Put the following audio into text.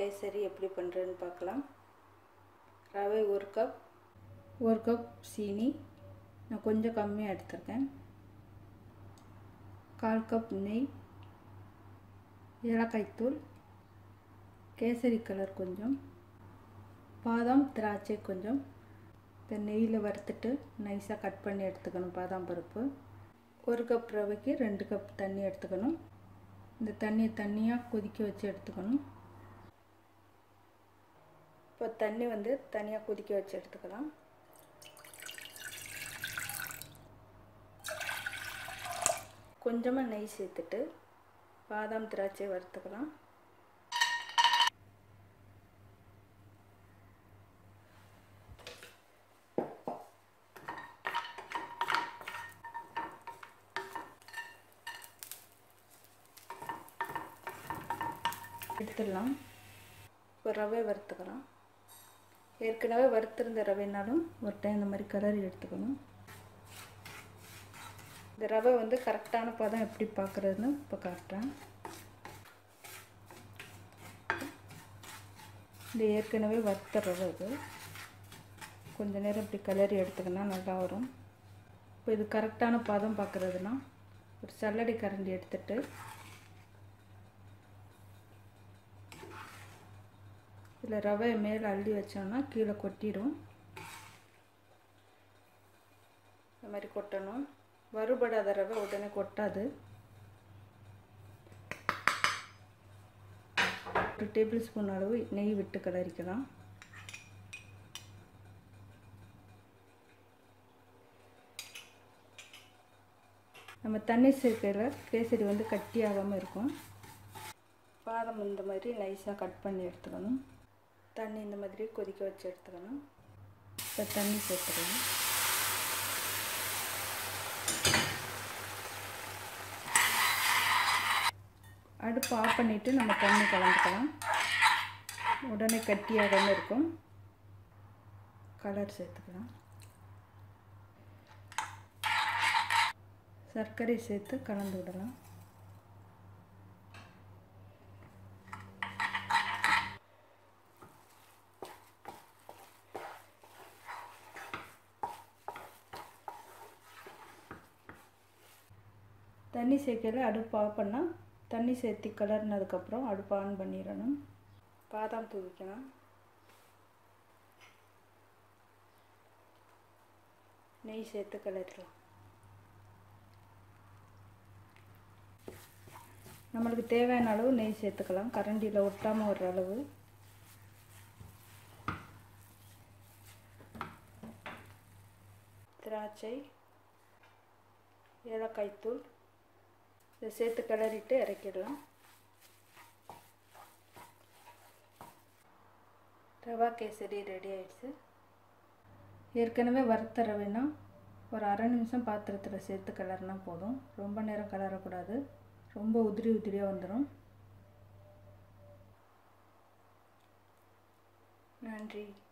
கேசரி எப்படி பண்ணுறதுன்னு பார்க்கலாம் ரவை ஒரு கப் ஒரு கப் சீனி நான் கொஞ்சம் கம்மியாக எடுத்திருக்கேன் கால் கப் நெய் ஏலக்காய்த்தூள் கேசரி கலர் கொஞ்சம் பாதாம் திராட்சை கொஞ்சம் இந்த நெய்யில் வறுத்துட்டு நைஸாக கட் பண்ணி எடுத்துக்கணும் பாதாம் பருப்பு ஒரு கப் ரவைக்கு ரெண்டு கப் தண்ணி எடுத்துக்கணும் இந்த தண்ணியை தண்ணியாக கொதிக்க வச்சு எடுத்துக்கணும் இப்போ தண்ணி வந்து தனியாக கொதிக்க வச்சு எடுத்துக்கலாம் கொஞ்சமாக நெய் சேர்த்துட்டு பாதாம் திராட்சை வறுத்துக்கலாம் எடுத்துடலாம் இப்போ ரவை வறுத்துக்கலாம் ஏற்கனவே வறுத்திருந்த ரவைனாலும் ஒரு டைம் இந்த மாதிரி கலரி எடுத்துக்கணும் இந்த ரவை வந்து கரெக்டான பதம் எப்படி பார்க்குறதுன்னு இப்போ காட்டுறேன் இந்த ஏற்கனவே வறுத்த ரவை இது கொஞ்ச நேரம் இப்படி கலரி எடுத்துக்கினா நல்லா வரும் இப்போ இது கரெக்டான பதம் பார்க்குறதுனா ஒரு சல்லடை கரண்டி எடுத்துட்டு இதில் ரவையை மேலே அள்ளி வச்சோம்னா கீழே கொட்டிடும் இந்த மாதிரி கொட்டணும் வறுபடாத ரவை உடனே கொட்டாது ஒரு டேபிள் ஸ்பூன் அளவு நெய் விட்டு கலரிக்கலாம் நம்ம தண்ணி சேர்க்கையில் கேசரி வந்து கட்டி ஆகாமல் இருக்கும் பாதம் இந்த மாதிரி நைஸாக கட் பண்ணி எடுத்துக்கணும் தண்ணி இந்த மாதிரி கொதிக்க வச்சு எடுத்துக்கணும் இப்போ தண்ணி சேர்த்துக்கணும் அடுப்பு ஆஃப் பண்ணிவிட்டு நம்ம தண்ணி கலந்துக்கலாம் உடனே கட்டியாகாமல் இருக்கும் கலர் சேர்த்துக்கலாம் சர்க்கரை சேர்த்து கலந்து விடலாம் தண்ணி சேர்க்கையில் அடுப்பு ஆஃப் பண்ணால் தண்ணி சேர்த்து கலர்னதுக்கப்புறம் அடுப்பு ஆன் பண்ணிடணும் பாதாம் தூவிக்கலாம் நெய் சேர்த்து கலரிடலாம் நம்மளுக்கு தேவையான அளவு நெய் சேர்த்துக்கலாம் கரண்டியில் ஒட்டாமல் வர்ற அளவு திராட்சை ஏலக்காய்த்தூள் இதை சேர்த்து கிளறிட்டு இறக்கிடலாம் ரவா கேசரி ரெடி ஆயிடுச்சு ஏற்கனவே வறுத்த ரவைனா ஒரு அரை நிமிஷம் பாத்திரத்தில் சேர்த்து கிளறினா போதும் ரொம்ப நேரம் கிளறக்கூடாது ரொம்ப உதிரி உதிரியாக வந்துடும் நன்றி